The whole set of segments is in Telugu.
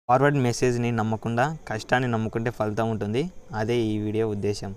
ఫార్వర్డ్ మెసేజ్ని నమ్మకుండా కష్టాన్ని నమ్ముకుంటే ఫలితం ఉంటుంది అదే ఈ వీడియో ఉద్దేశం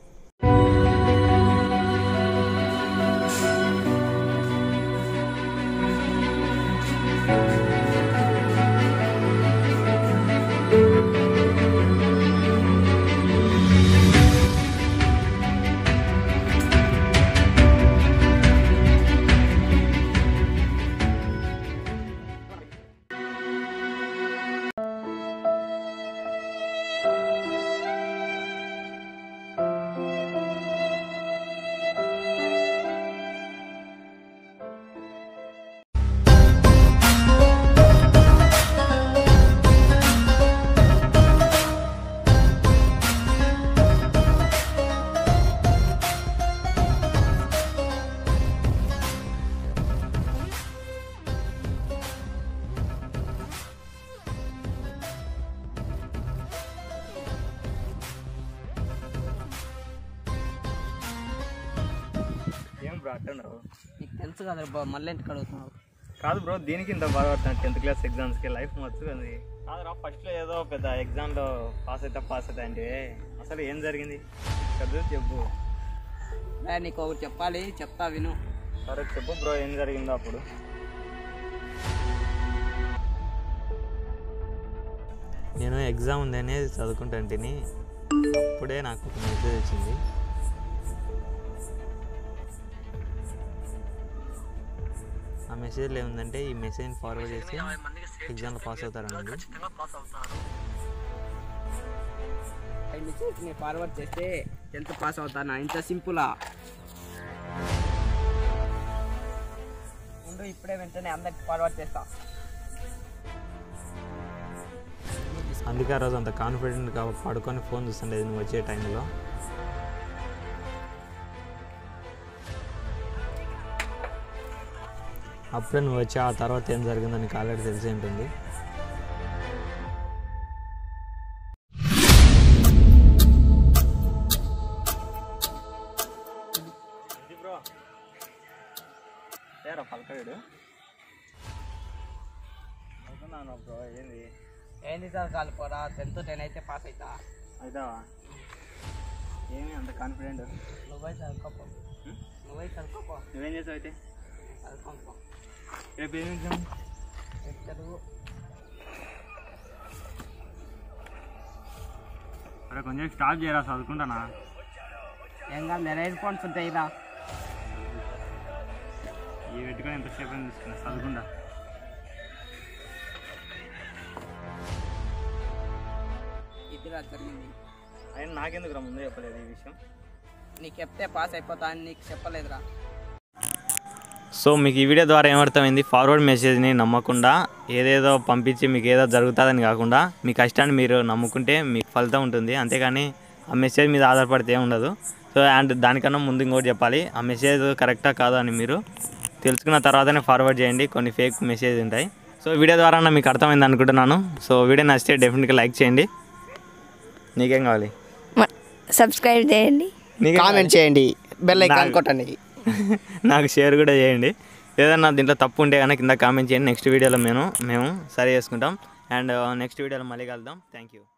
ఏం బ్రో అట్టన్నావు నీకు తెలుసు కదా బా మళ్ళీ ఇంటికి అడుగుతున్నావు కాదు బ్రో దీనికి ఇంత బాధపడుతున్నాను టెన్త్ క్లాస్ ఎగ్జామ్స్కి లైఫ్ మొత్తం అది కాదురా ఫస్ట్లో ఏదో పెద్ద ఎగ్జామ్లో పాస్ అవుతా పాస్ అవుతా అంటే అసలు ఏం జరిగింది కదా చెప్పు రే నీకు ఒకటి చెప్పాలి చెప్తా విను సరే చెప్పు బ్రో ఏం జరిగిందో అప్పుడు నేను ఎగ్జామ్ ఉందనే చదువుకుంటుంటేని అప్పుడే నాకు ఒక మెసేజ్ వచ్చింది ఆ మెసేజ్లో ఏముందంటే ఈ మెసేజ్ ఫార్వర్డ్ చేసి ఎగ్జామ్లో పాస్ అవుతారన్నది ఫైవ్ మెసేజ్ నేను ఫార్వర్డ్ చేస్తే టెన్త్ పాస్ అవుతానా ఇంత సింపులా ఉండు ఇప్పుడే వెంటనే అందరికి ఫార్వర్డ్ చేస్తా అందుకే ఆ రోజు అంత కాన్ఫిడెంట్గా పడుకొని ఫోన్ చూస్తుండేది నువ్వు వచ్చే టైంలో అప్పుడే నువ్వు వచ్చి ఆ తర్వాత ఏం జరిగిందో నీకు ఆల్రెడీ తెలిసి ఉంటుంది బ్రో ఏరా పలకడు అనుకున్నాను బ్రో ఏంది ఏంది సార్ కాలిపోరా టెన్త్ టెన్ అయితే పాస్ అవుతా అవుతావా ఏమి అంత కాన్ఫిడెంట్ నువ్వై చదువుకోపో నువ్వై చదువుకోపో నువ్వేం చేసావు అయితే చదువుకోపో రేపు ఏం ఎగ్జామ్ రేపు చదువు అరే కొంచెం స్టాప్ చేయరా చదువుకుంటానా ఏం కాదు నేను హెడ్ ఫోన్స్ ఉంటాయి రా ఈ పెట్టుకొని ఎంతసేపు అని తీసుకున్నా చదువుకుంటా ఇదిరా జరిగింది అయినా నాకెందుకు రా ముందే చెప్పలేదు ఈ విషయం నీకు చెప్తే పాస్ అయిపోతా అని నీకు చెప్పలేదురా సో మీకు ఈ వీడియో ద్వారా ఏమర్థమైంది ఫార్వర్డ్ మెసేజ్ని నమ్మకుండా ఏదేదో పంపించి మీకు ఏదో జరుగుతుందని కాకుండా మీ కష్టాన్ని మీరు నమ్ముకుంటే మీకు ఫలితం ఉంటుంది అంతేగాని ఆ మెసేజ్ మీద ఆధారపడితే ఏం ఉండదు సో అండ్ దానికన్నా ముందు ఇంకోటి చెప్పాలి ఆ మెసేజ్ కరెక్టా కాదా అని మీరు తెలుసుకున్న తర్వాతనే ఫార్వర్డ్ చేయండి కొన్ని ఫేక్ మెసేజ్ ఉంటాయి సో వీడియో ద్వారా మీకు అర్థమైంది అనుకుంటున్నాను సో వీడియో నచ్చితే డెఫినెట్గా లైక్ చేయండి నీకేం కావాలి సబ్స్క్రైబ్ చేయండి నీకేం కామెంట్ చేయండి బెల్ ఐకాన్ నాకు- కొట్టండి నాకు షేర్ కూడా చేయండి ఏదన్నా దీంట్లో తప్పు ఉంటే కనుక కింద కామెంట్ చేయండి నెక్స్ట్ వీడియోలో మేము మేము సరి చేసుకుంటాం అండ్ నెక్స్ట్ వీడియోలో మళ్ళీ కలుద్దాం థ్యాంక్ యూ